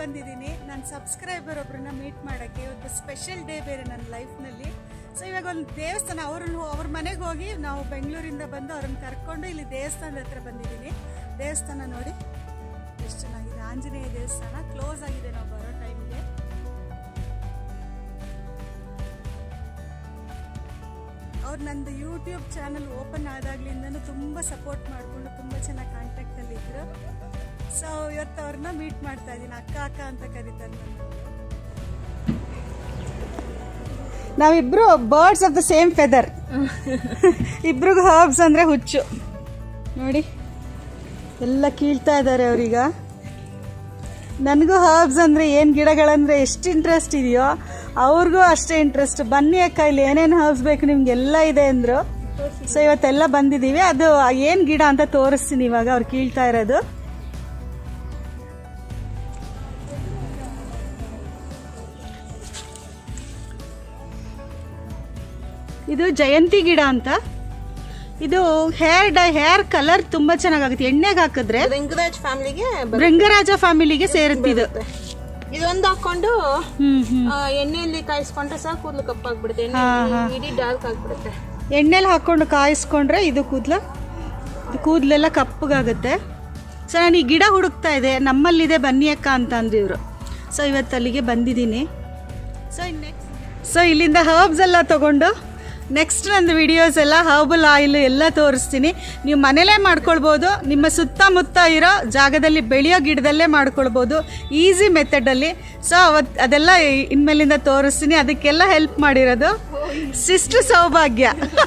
ಬಂದಿದ್ದೀನಿ ನನ್ನ ಸಬ್ಸ್ಕ್ರೈಬರ್ ಒಬ್ಬರನ್ನ ಮೀಟ್ ಮಾಡೋಕ್ಕೆ ಇವತ್ತು ಸ್ಪೆಷಲ್ ಡೇ ಬೇರೆ ನನ್ನ ಲೈಫ್ನಲ್ಲಿ ಸೊ ಇವಾಗ ಒಂದು ದೇವಸ್ಥಾನ ಅವ್ರನ್ನ ಅವ್ರ ಮನೆಗೆ ಹೋಗಿ ನಾವು ಬೆಂಗಳೂರಿಂದ ಬಂದು ಅವ್ರನ್ನ ಕರ್ಕೊಂಡು ಇಲ್ಲಿ ದೇವಸ್ಥಾನದ ಹತ್ರ ಬಂದಿದ್ದೀನಿ ದೇವಸ್ಥಾನ ನೋಡಿ ಎಷ್ಟು ಚೆನ್ನಾಗಿದೆ ಆಂಜನೇಯ ದೇವಸ್ಥಾನ ಕ್ಲೋಸ್ ಆಗಿದೆ ನಾವು ಬರೋ ಟೈಮ್ಗೆ ಅವ್ರು ನಂದು ಯೂಟ್ಯೂಬ್ ಚಾನಲ್ ಓಪನ್ ಆದಾಗ್ಲಿಂದನೂ ತುಂಬ ಸಪೋರ್ಟ್ ಮಾಡಿಕೊಂಡು ತುಂಬ ಚೆನ್ನಾಗಿ ಕಾಂಟ್ಯಾಕ್ಟಲ್ಲಿ ಇದ್ರು ಸೊ ಇವತ್ತು ಅವ್ರನ್ನ ಮೀಟ್ ಮಾಡ್ತಾ ಇದ್ದೀನಿ ಅಕ್ಕ ಅಕ್ಕ ಅಂತ ಕರೀತಾರೆ ನನ್ನ ನಾವಿಬ್ರು birds of the same feather ಇಬ್ರಿಗೂ ಹರ್ಬ್ಸ್ ಅಂದರೆ ಹುಚ್ಚು ನೋಡಿ ಎಲ್ಲ ಕೀಳ್ತಾ ಇದ್ದಾರೆ ಅವ್ರೀಗ ನನಗೂ ಹರ್ಬ್ಸ್ ಅಂದರೆ ಏನು ಗಿಡಗಳಂದರೆ ಎಷ್ಟು ಇಂಟ್ರೆಸ್ಟ್ ಇದೆಯೋ ಅವ್ರಿಗೂ ಅಷ್ಟೇ ಇಂಟ್ರೆಸ್ಟ್ ಬನ್ನಿ ಅಕ್ಕ ಇಲ್ಲಿ ಏನೇನು ಹರ್ಬ್ಸ್ ಬೇಕು ನಿಮ್ಗೆಲ್ಲ ಇದೆ ಅಂದರು ಸೊ ಇವತ್ತೆಲ್ಲ ಬಂದಿದ್ದೀವಿ ಅದು ಏನು ಗಿಡ ಅಂತ ತೋರಿಸ್ತೀನಿ ಇವಾಗ ಅವ್ರು ಕೀಳ್ತಾ ಇರೋದು ಇದು ಜಯಂತಿ ಗಿಡ ಅಂತ ಇದು ಹೇರ್ ಡೈ ಹೇರ್ ಕಲರ್ ತುಂಬಾ ಚೆನ್ನಾಗಾಗುತ್ತೆ ಎಣ್ಣೆಗೆ ಹಾಕಿದ್ರೆ ರಿಂಗರಾಜ್ ಫ್ಯಾಮಿಲಿಗೆ ಭೃಂಗರಾಜ ಫ್ಯಾಮಿಲಿಗೆ ಸೇರುತ್ತೆ ಇದು ಇದೊಂದು ಹಾಕೊಂಡು ಹ್ಮ್ ಹ್ಮ್ ಆ, ಎಣ್ಣೆಯಲ್ಲಿ ಕಾಯಿಸ್ಕೊಂಡ್ರೆ ಸಾಕು ಕೂದಲು ಕಪ್ಪಾಗ್ಬಿಡುತ್ತೆ ಎಣ್ಣೆ ಇಡೀ ಡಾರ್ಕ್ ಆಗ್ಬಿಡುತ್ತೆ ಎಣ್ಣೆಲಿ ಹಾಕೊಂಡು ಕಾಯಿಸ್ಕೊಂಡ್ರೆ ಇದು ಕೂದಲು ಇದು ಕೂದಲೆಲ್ಲ ಕಪ್ಪಗಾಗುತ್ತೆ ಸೊ ನಾನು ಈ ಗಿಡ ಹುಡುಕ್ತಾ ಇದೆ ನಮ್ಮಲ್ಲಿದೆ ಬನ್ನಿ ಅಕ್ಕ ಅಂತ ಅಂದಿದ್ರು ಸೊ ಇವತ್ತು ಅಲ್ಲಿಗೆ ಬಂದಿದ್ದೀನಿ ಸೊ ನೆಕ್ಸ್ಟ್ ಸೊ ಇಲ್ಲಿಂದ ಹರ್ಬ್ಸ್ ಎಲ್ಲ ತೊಗೊಂಡು ನೆಕ್ಸ್ಟ್ ನಂದು ವಿಡಿಯೋಸ್ ಎಲ್ಲ ಹರ್ಬಲ್ ಆಯಿಲ್ ಎಲ್ಲ ತೋರಿಸ್ತೀನಿ ನೀವು ಮನೇಲೇ ಮಾಡ್ಕೊಳ್ಬೋದು ನಿಮ್ಮ ಸುತ್ತಮುತ್ತ ಇರೋ ಜಾಗದಲ್ಲಿ ಬೆಳೆಯೋ ಗಿಡದಲ್ಲೇ ಮಾಡ್ಕೊಳ್ಬೋದು ಈಸಿ ಮೆಥಡಲ್ಲಿ ಸೊ ಅವತ್ತು ಅದೆಲ್ಲ ಇನ್ಮೇಲಿಂದ ತೋರಿಸ್ತೀನಿ ಅದಕ್ಕೆಲ್ಲ ಹೆಲ್ಪ್ ಮಾಡಿರೋದು ಸಿಸ್ಟರ್ ಸೌಭಾಗ್ಯ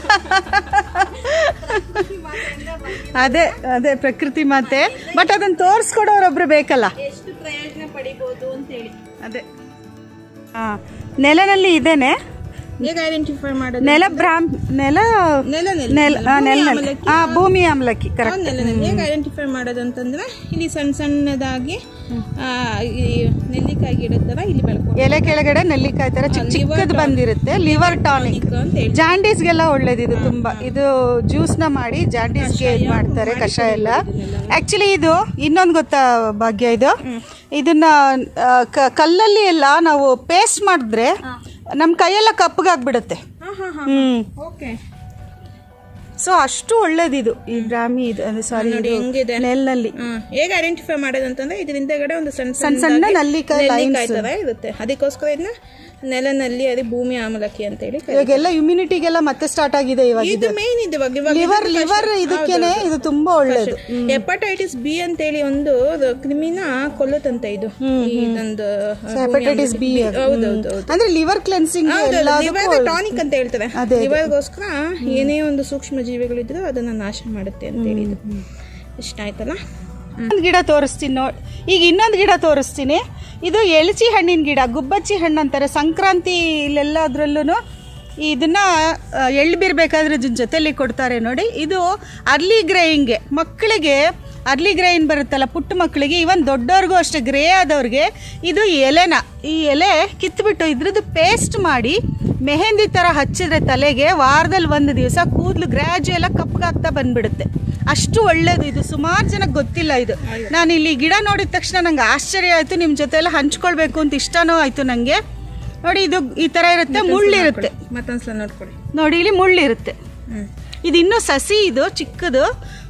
ಅದೇ ಅದೇ ಪ್ರಕೃತಿ ಮಾತೆ ಬಟ್ ಅದನ್ನು ತೋರಿಸ್ಕೊಡೋರೊಬ್ರು ಬೇಕಲ್ಲ ಎಷ್ಟು ಪ್ರಯೋಜನ ಪಡಿಬಹುದು ಅಂತ ಹೇಳಿ ಅದೇ ಹಾಂ ನೆಲನಲ್ಲಿ ಇದೇನೆ ಹೇಗೆ ಐಡೆಂಟಿಫೈ ಮಾಡೋದು ನೆಲ ಬ್ರಾಹ್ಮ್ ನೆಲ ನೆಲ ನೆಲ ನೆಲ ಆ, ನೆಲನಲ್ಲಿ ಹಾಂ ಭೂಮಿ ಆಮ್ಲಕ್ಕಿ ಕರೆಕ್ಟ್ ನೆಲ ನೆಲ ಹೇಗೆ ಐಡೆಂಟಿಫೈ ಮಾಡೋದು ಅಂತಂದ್ರೆ ಇಲ್ಲಿ ಸಣ್ಣ ಸಣ್ಣದಾಗಿ ಆ, ಈ ನೆಲ್ಲಿಕಾಯಿ ಗಿಡದ ತರ ಇಲ್ಲಿ ಬೆಳ್ಕೊ ಎಲೆ ಕೆಳಗಡೆ ನೆಲ್ಲಿಕಾಯಿ ತರ ಚಿಕ್ಕ ಚಿಕ್ಕದು ಬಂದಿರುತ್ತೆ ಲಿವರ್ ಟಾನಿಕ್ ಅಂತ ಹೇಳಿ ಜಾಂಡೀಸ್ಗೆಲ್ಲ ಒಳ್ಳೇದಿದು ತುಂಬಾ ಇದು ಜ್ಯೂಸ್ ನ ಮಾಡಿ ಜಾಂಡೀಸ್ಗೆ ಇದು ಮಾಡ್ತಾರೆ ಕಷಾಯ ಎಲ್ಲ ಆಕ್ಚುಲಿ ಇದು ಇನ್ನೊಂದು ಗೊತ್ತಾ ಭಾಗ್ಯ ಇದು ಇದನ್ನ ಆ, ಕ- ಕಲ್ಲಲ್ಲಿ ಎಲ್ಲ ನಾವು ಪೇಸ್ಟ್ ಮಾಡಿದ್ರೆ ನಮ್ಮ ಕೈಯೆಲ್ಲ ಕಪ್ಪಗಾಗ್ಬಿಡುತ್ತೆ ಹಾ ಹಾ ಹಾ ಹ್ಮ್ ಓಕೆ ಸೊ ಅಷ್ಟು ಒಳ್ಳೇದಿದು ಈ ಬ್ರಾಹ್ಮಿ ಇದು ಸಾರಿ ಹೆಂಗಿದೆ ನೆಲ್ನಲ್ಲಿ ಹ್ಮ್ ಹೇಗೆ ಐಡೆಂಟಿಫೈ ಮಾಡೋದು ಅಂತಂದ್ರೆ ಇದ್ರ ಹಿಂದೆಗಡೆ ಒಂದು ಸಣ್ಣ ಸಣ್ಣ ಸಣ್ಣ ನಲ್ಲಿಕಾಯಿ ನೆಲ್ಲಿಕಾಯಿ ತರ ಇರುತ್ತೆ ಅದಕ್ಕೋಸ್ಕರ ಇದನ್ನ ನೆಲನಲ್ಲಿ ಅದೇ ಭೂಮಿ ಆಮಲಕ್ಕಿ ಅಂತ ಹೇಳಿ ಕರೀತಾರೆ. ಇವಾಗೆಲ್ಲ ಇಮ್ಯುನಿಟಿಗೆಲ್ಲ ಮತ್ತೆ ಸ್ಟಾರ್ಟ್ ಆಗಿದೆ ಇವಾಗ ಇದು ಮೇನ್ ಇದು ಇವಾಗ ಇವಾಗ ಲಿವರ್ ಲಿವರ್ ಇದಕ್ಕೇನೆ ಇದು ತುಂಬಾ ಒಳ್ಳೇದು ಹೆಪಟೈಟಿಸ್ ಬಿ ಅಂತ ಹೇಳಿ ಒಂದು ಕ್ರಿಮಿನ ಕೊಲ್ಲುತ್ತಂತೆ ಇದು ಇದೊಂದು ಹೆಪಟೈಟಿಸ್ ಬಿ ಹೌದೌದು ಅಂದ್ರೆ ಲಿವರ್ ಕ್ಲೆನ್ಸಿಂಗ್ ಲಿವರ್ ಟಾನಿಕ್ ಅಂತ ಹೇಳ್ತಾರೆ ಲಿವರ್ಗೋಸ್ಕರ ಏನೇ ಒಂದು ಸೂಕ್ಷ್ಮ ಜೀವಿಗಳಿದ್ರು ಅದನ್ನ ನಾಶ ಮಾಡುತ್ತೆ ಅಂತ ಹೇಳಿ ಇದು ಇಷ್ಟ ಆಯ್ತಲ್ಲ ಒಂದು ಗಿಡ ತೋರಿಸ್ತೀನಿ ನೋಡಿ ಈಗ ಇನ್ನೊಂದು ಗಿಡ ತೋರಿಸ್ತೀನಿ ಇದು ಎಳಚಿ ಹಣ್ಣಿನ ಗಿಡ ಗುಬ್ಬಚ್ಚಿ ಹಣ್ಣು ಅಂತಾರೆ ಸಂಕ್ರಾಂತಿ ಇಲ್ಲೆಲ್ಲದ್ರಲ್ಲೂ ಇದನ್ನ ಆ, ಎಳ್ಳು ಬೀರ್ಬೇಕಾದ್ರೆ ಇದ್ರ ಜೊತೆಲಿ ಕೊಡ್ತಾರೆ ನೋಡಿ ಇದು ಅರ್ಲಿ ಗ್ರೇಯಿಂಗ್ಗೆ ಮಕ್ಕಳಿಗೆ ಅರ್ಲಿ ಗ್ರೇಯಿನ್ ಬರುತ್ತಲ್ಲ ಪುಟ್ಟ ಮಕ್ಕಳಿಗೆ ಇವನ್ ದೊಡ್ಡವ್ರಿಗೂ ಅಷ್ಟೇ ಗ್ರೇ ಆದವ್ರಿಗೆ ಇದು ಎಲೆನ ಈ ಎಲೆ ಕಿತ್ಬಿಟ್ಟು ಇದ್ರದ್ದು ಪೇಸ್ಟ್ ಮಾಡಿ ಮೆಹಂದಿ ಥರ ಹಚ್ಚಿದ್ರೆ ತಲೆಗೆ ವಾರದಲ್ಲಿ ಒಂದು ದಿವಸ ಕೂದಲು ಗ್ರ್ಯಾಜುಯಲ್ ಕಪ್ಪಗಾಗ್ತಾ ಬಂದ್ಬಿಡುತ್ತೆ ಅಷ್ಟು ಒಳ್ಳೇದು ಇದು ಸುಮಾರು ಜನಕ್ಕೆ ಗೊತ್ತಿಲ್ಲ ಇದು ನಾನು ಇಲ್ಲಿ ಗಿಡ ನೋಡಿದ ತಕ್ಷಣ ನಂಗೆ ಆಶ್ಚರ್ಯ ಆಯಿತು ನಿಮ್ಮ ಜೊತೆ ಎಲ್ಲ ಹಂಚ್ಕೊಳ್ಬೇಕು ಅಂತ ಇಷ್ಟನೂ ಆಯಿತು ನನಗೆ ನೋಡಿ ಇದು ಈ ಥರ ಇರುತ್ತೆ ಮುಳ್ಳಿರುತ್ತೆ ಮತ್ತೊಂದ್ಸಲ ನೋಡ್ಕೊಳ್ಳಿ ನೋಡಿ ಇಲ್ಲಿ ಮುಳ್ಳಿರುತ್ತೆ ಹ್ಮ್ ಇದು ಇನ್ನೂ ಸಸಿ ಇದು ಚಿಕ್ಕದು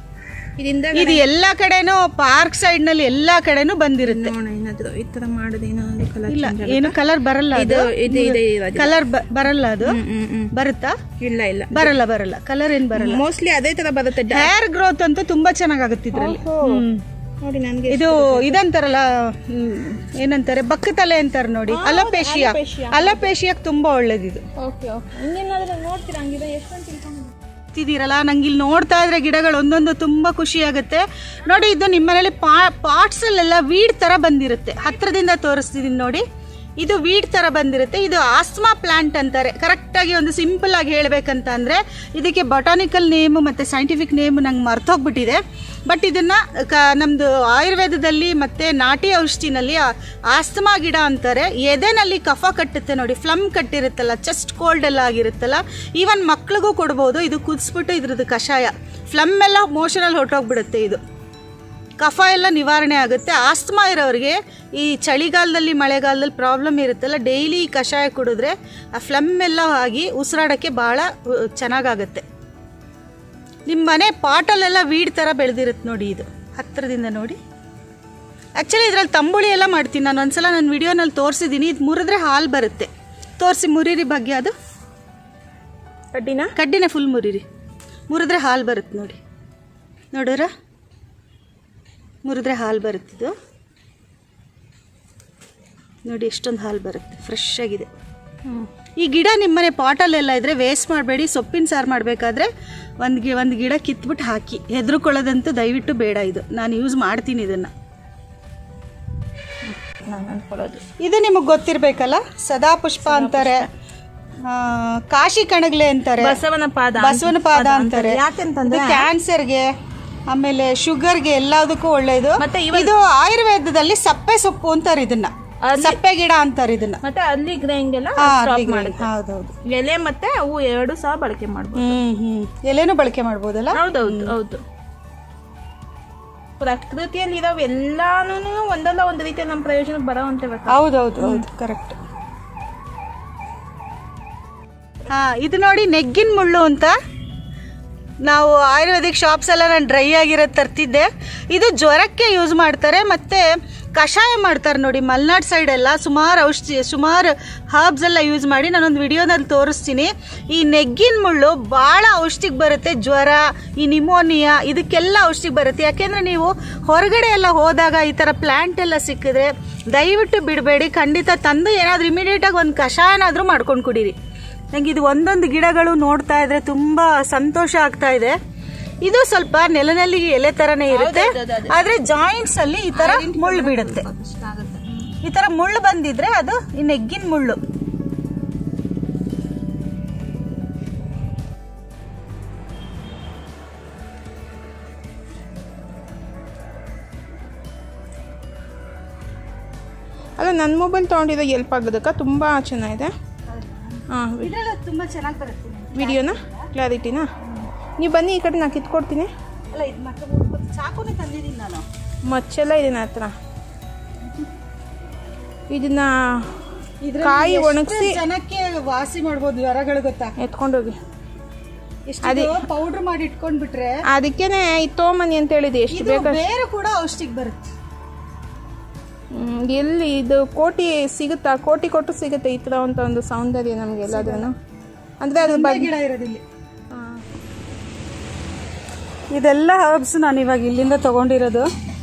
ಇದರಿಂದ ಇದು ಎಲ್ಲ ಕಡೆನೂ ಪಾರ್ಕ್ ಸೈಡ್ನಲ್ಲಿ ಎಲ್ಲ ಕಡೆನೂ ಬಂದಿರುತ್ತೆ ನೋಡೋಣ ಏನಾದ್ರು ಈ ತರ ಮಾಡೋದೇನೋ ಒಂದು ಕಲರ್ ಇಲ್ಲ ಏನು ಕಲರ್ ಬರಲ್ಲ ಅದು ಇದು ಇದೆ ಇರೋದು. ಕಲರ್ ಬರಲ್ಲ ಅದು ಹ್ಮ್ ಹ್ಮ್ ಹ್ಮ್ ಬರುತ್ತಾ ಇಲ್ಲ ಇಲ್ಲ ಬರಲ್ಲ ಬರಲ್ಲ ಕಲರ್ ಏನ್ ಬರಲ್ಲ ಮೋಸ್ಟ್ಲಿ ಅದೇ ತರ ಬರುತ್ತೆ ಡ- ಹೇರ್ ಗ್ರೋತ್ ಅಂತೂ ತುಂಬಾ ಚೆನ್ನಾಗಾಗುತ್ತೆ ಇದ್ರಲ್ಲಿ ಹ್ಮ್. ನೋಡಿ ನನ್ಗೆ ಇದು ಇದಂತಾರಲ್ಲ ಹ್ಮ್, ಏನಂತಾರೆ ಬಕ್ಕತಲೆ ಅಂತಾರೆ ನೋಡಿ ಅಲಪೇಶಿಯಾ ಅಲಪೇಶಿಯಾಕ್ ತುಂಬಾ ಒಳ್ಳೇದಿದು ಓಕೆ ಓಕೆ ಹಿಂಗೇನಾದ್ರೂ ನೋಡ್ತೀರಾ ಹಂಗಿದೆ ಎಷ್ಟೊಂದು ತಿಳ್ಕೊಂಡು ಇದ್ದೀರಲ್ಲ ನಂಗೆ ಇಲ್ಲಿ ನೋಡ್ತಾ ಇದ್ರೆ ಗಿಡಗಳು ಒಂದೊಂದು ತುಂಬಾ ಖುಷಿ ಆಗುತ್ತೆ ನೋಡಿ ಇದು ನಿಮ್ಮನೇಲಿ ಪಾ ಪಾಟ್ಸಲ್ಲೆಲ್ಲ ವೀಡ್ ತರ ಬಂದಿರುತ್ತೆ ಹತ್ರದಿಂದ ತೋರಿಸ್ತಿದ್ದೀನಿ ನೋಡಿ ಇದು ವೀಡ್ ತರ ಬಂದಿರುತ್ತೆ ಇದು ಆಸ್ಮಾ ಪ್ಲಾಂಟ್ ಅಂತಾರೆ ಕರೆಕ್ಟಾಗಿ ಒಂದು ಸಿಂಪಲ್ ಆಗಿ ಹೇಳ್ಬೇಕಂತ ಅಂದ್ರೆ ಇದಕ್ಕೆ ಬೊಟಾನಿಕಲ್ ನೇಮು ಮತ್ತೆ ಸೈಂಟಿಫಿಕ್ ನೇಮ್ ನಂಗೆ ಮರ್ತೋಗ್ಬಿಟ್ಟಿದೆ ಬಟ್ ಇದನ್ನ ಕ ನಮ್ದು ಆಯುರ್ವೇದದಲ್ಲಿ ಮತ್ತೆ ನಾಟಿ ಔಷಧಿನಲ್ಲಿ ಆ- ಆಸ್ತಮಾ ಗಿಡ ಅಂತಾರೆ ಎದೆನಲ್ಲಿ ಕಫ ಕಟ್ಟುತ್ತೆ ನೋಡಿ ಫ್ಲಮ್ ಕಟ್ಟಿರುತ್ತಲ್ಲ ಚೆಸ್ಟ್ ಕೋಲ್ಡ್ ಎಲ್ಲ ಆಗಿರುತ್ತಲ್ಲ ಈವನ್ ಮಕ್ಳಿಗೂ ಕೊಡ್ಬೋದು ಇದು ಕುದಿಸ್ಬಿಟ್ಟು ಇದ್ರದ್ದು ಕಷಾಯ ಫ್ಲಮ್ ಎಲ್ಲ ಮೋಷನಲ್ಲಿ ಹೊರಟೋಗ್ಬಿಡುತ್ತೆ ಇದು ಕಫ ಎಲ್ಲ ನಿವಾರಣೆ ಆಗುತ್ತೆ ಆಸ್ತಮಾ ಇರೋರಿಗೆ ಈ ಚಳಿಗಾಲದಲ್ಲಿ ಮಳೆಗಾಲದಲ್ಲಿ ಪ್ರಾಬ್ಲಮ್ ಇರುತ್ತಲ್ಲ ಡೈಲಿ ಕಷಾಯ ಕುಡಿದ್ರೆ ಆ ಫ್ಲಮ್ ಎಲ್ಲ ಆಗಿ ಉಸಿರಾಡೋಕ್ಕೆ ಭಾಳ ಚೆನ್ನಾಗಾಗತ್ತೆ ನಿಮ್ಮ ಮನೆ ಪಾಟಲ್ಲೆಲ್ಲ ವೀಡ್ ಥರ ಬೆಳೆದಿರುತ್ತೆ ನೋಡಿ ಇದು ಹತ್ತಿರದಿಂದ ನೋಡಿ ಆ್ಯಕ್ಚುಲಿ ಇದ್ರಲ್ಲಿ ತಂಬುಳಿ ಎಲ್ಲ ಮಾಡ್ತೀನಿ ನಾನು ಒಂದ್ಸಲ ನನ್ನ ವಿಡಿಯೋನಲ್ಲಿ ತೋರಿಸಿದ್ದೀನಿ ಇದು ಮುರಿದ್ರೆ ಹಾಲು ಬರುತ್ತೆ ತೋರಿಸಿ ಮುರಿರಿ ಬಗ್ಗೆ ಅದು ಕಡ್ಡಿನ ಕಡ್ಡಿನೇ ಫುಲ್ ಮುರಿರಿ ಮುರಿದ್ರೆ ಹಾಲು ಬರುತ್ತೆ ನೋಡಿ ನೋಡಿದ್ರ ಮುರಿದ್ರೆ ಹಾಲು ಬರುತ್ತಿದ್ದು ನೋಡಿ ಎಷ್ಟೊಂದು ಹಾಲು ಬರುತ್ತೆ ಫ್ರೆಶ್ ಆಗಿದೆ ಈ ಗಿಡ ನಿಮ್ಮನೆ ಪಾಟಲ್ಲೆಲ್ಲ ಇದ್ದರೆ ವೇಸ್ಟ್ ಮಾಡಬೇಡಿ ಸೊಪ್ಪಿನ ಸಾರು ಮಾಡಬೇಕಾದ್ರೆ ಒಂದು ಗಿ ಒಂದು ಗಿಡ ಕಿತ್ಬಿಟ್ಟು ಹಾಕಿ ಹೆದರ್ಕೊಳ್ಳೋದಂತೂ ದಯವಿಟ್ಟು ಬೇಡ ಇದು ನಾನು ಯೂಸ್ ಮಾಡ್ತೀನಿ ಇದನ್ನು ನಾನು ಅನ್ಕೊಳ್ಳೋದು ಇದು ನಿಮಗೆ ಗೊತ್ತಿರಬೇಕಲ್ಲ ಸದಾ ಪುಷ್ಪ ಅಂತಾರೆ ಆ, ಕಾಶಿ ಕಣಗ್ಲೆ ಅಂತಾರೆ ಬಸವನ ಪಾದ ಬಸವನ ಪಾದ ಅಂತಾರೆ ಯಾಕೆಂತಂದ್ರೆ ಇದು ಕ್ಯಾನ್ಸರ್ಗೆ ಆಮೇಲೆ ಶುಗರ್ಗೆ ಎಲ್ಲದಕ್ಕೂ ಒಳ್ಳೇದು ಮತ್ತೆ ಇದು ಆಯುರ್ವೇದದಲ್ಲಿ ಸಪ್ಪೆ ಸೊಪ್ಪು ಅಂತಾರೆ ಇದನ್ನ ಸಪ್ಪೆ ಗಿಡ ಅಂತಾರೆ ಇದನ್ನ ಮತ್ತೆ ಅಲ್ಲಿ ಗ್ರೈಂಗೆಲ್ಲ ಹಾ, ಸ್ಟಾಪ್ ಅಲ್ಲಿಗೆ. ಮಾಡುತ್ತೆ ಹೌದೌದು ಎಲೆ ಮತ್ತೆ ಹೂವು ಎರಡು ಸಹ ಬಳಕೆ ಮಾಡ್ಬೋದು ಹ್ಮ್ ಹ್ಮ್ ಎಲೆನೂ ಬಳಕೆ ಮಾಡ್ಬೋದಲ್ಲ ಹೌದೌದು ಹೌದು ಪ್ರಕೃತಿಯಲ್ಲಿ ಇದಾವ ಎಲ್ಲಾನು ಒಂದಲ್ಲ ಒಂದು ರೀತಿಯ ನಮ್ಮ ಪ್ರಯೋಜನಕ್ಕೆ ಬರೋ ಅಂತೇವೆ ಹೌದೌದು ಹೌದು ಕರೆಕ್ಟ್ ಹಾ ಇದು ನೋಡಿ ನೆಗ್ಗಿನ ಮುಳ್ಳು ಅಂತ ನಾವು ಆಯುರ್ವೇದಿಕ್ ಶಾಪ್ಸ್ ಎಲ್ಲ ನಾನು ಡ್ರೈ ಆಗಿರೋದು ತರ್ತಿದ್ದೆ ಇದು ಜ್ವರಕ್ಕೆ ಯೂಸ್ ಮಾಡ್ತಾರೆ ಮತ್ತು ಕಷಾಯ ಮಾಡ್ತಾರೆ ನೋಡಿ ಮಲ್ನಾಡ್ ಸೈಡ್ ಎಲ್ಲ ಸುಮಾರು ಔಷಧಿ ಸುಮಾರು ಹರ್ಬ್ಸ್ ಎಲ್ಲ ಯೂಸ್ ಮಾಡಿ ನಾನೊಂದು ವಿಡಿಯೋನಲ್ಲಿ ತೋರಿಸ್ತೀನಿ ಈ ನೆಗ್ಗಿನ ಮುಳ್ಳು ಭಾಳ ಔಷಧಿಗೆ ಬರುತ್ತೆ ಜ್ವರ ಈ ನಿಮೋನಿಯಾ ಇದಕ್ಕೆಲ್ಲ ಔಷಧಿಗೆ ಬರುತ್ತೆ ಯಾಕೆಂದರೆ ನೀವು ಹೊರಗಡೆ ಎಲ್ಲ ಹೋದಾಗ ಈ ಥರ ಪ್ಲ್ಯಾಂಟ್ ಎಲ್ಲ ಸಿಕ್ಕಿದ್ರೆ ದಯವಿಟ್ಟು ಬಿಡಬೇಡಿ ಖಂಡಿತ ತಂದು ಏನಾದರೂ ಇಮಿಡಿಯೇಟಾಗಿ ಒಂದು ಕಷಾಯನಾದರೂ ಮಾಡ್ಕೊಂಡು ಕುಡೀರಿ ನಂಗೆ ಇದು ಒಂದೊಂದು ಗಿಡಗಳು ನೋಡ್ತಾ ಇದ್ರೆ ತುಂಬಾ ಸಂತೋಷ ಆಗ್ತಾ ಇದೆ ಇದು ಸ್ವಲ್ಪ ನೆಲನಲ್ಲಿ ಎಲೆ ತರನೇ ಇರುತ್ತೆ ಆದ್ರೆ ಜಾಯಿಂಟ್ಸ್ ಅಲ್ಲಿ ಈ ತರ ಮುಳ್ಳು ಬಿಡುತ್ತೆ ಈ ತರ ಮುಳ್ಳು ಬಂದಿದ್ರೆ ಅದು ಈ ನೆಗ್ಗಿನ ಮುಳ್ಳು ಅಲ್ಲ ನನ್ನ ಮೊಬೈಲ್ ತೊಗೊಂಡಿರೋ ಎಲ್ಪ್ ಆಗೋದಕ್ಕ ತುಂಬ ಚೆನ್ನಾಗಿದೆ ಹಾಂ ಇದ್ರಲ್ಲಿ ತುಂಬಾ ಚೆನ್ನಾಗಿ ಬರುತ್ತೆ ವಿಡಿಯೋನ ಕ್ಲಾರಿಟಿನಾ ನೀವು ಬನ್ನಿ ಈ ಕಡೆ ನಾನು ಕಿತ್ಕೊಡ್ತೀನಿ ಅಲ್ಲ ಇದು ಮತ್ತೆ ಮುಟ್ಬೋದು. ಚಾಕುನೇ ತಂದಿದ್ದೀನಿ ನಾನು ಮಚ್ಚೆಲ್ಲ ಇದೆ ನನ್ನ ಹತ್ರ ಇದನ್ನ ಇದ್ರಲ್ಲಿ ಕಾಯಿ ಎಷ್ಟು ಒಣಗಿಸಿ ಜನಕ್ಕೆ ವಾಸಿ ಮಾಡ್ಬೋದು ಜ್ವರಗಳು ಗೊತ್ತಾ ಎತ್ಕೊಂಡೋಗಿ ಎಷ್ಟು ಪೌಡರ್ ಮಾಡಿ ಇಟ್ಕೊಂಡ್ಬಿಟ್ರೆ ಅದಕ್ಕೇನೆ ಈ ತೋಮನಿ ಅಂತ ಹೇಳಿದೆ ಎಷ್ಟು ಇದು ಬೇಕು ಬೇರೆ ಕೂಡ ಔಷಧಿಗೆ ಬರುತ್ತೆ ಹ್ಮ್, ಎಲ್ಲಿ ಇದು ಕೋಟಿ ಸಿಗುತ್ತಾ ಕೋಟಿ ಕೊಟ್ಟು ಸಿಗುತ್ತೆ ಈ ಥರ ಅಂತ ಒಂದು ಸೌಂದರ್ಯ ನಮಗೆ ಎಲ್ಲಾದ್ರೂ ಅಂದರೆ ಅದ್ರ ಬಗ್ಗೆ ಗಿಡ ಇರೋದಿಲ್ಲಿ ಇದೆಲ್ಲ ಹರ್ಬ್ಸ್ ನಾನು ಇವಾಗ ಇಲ್ಲಿಂದ ತಗೊಂಡಿರೋದು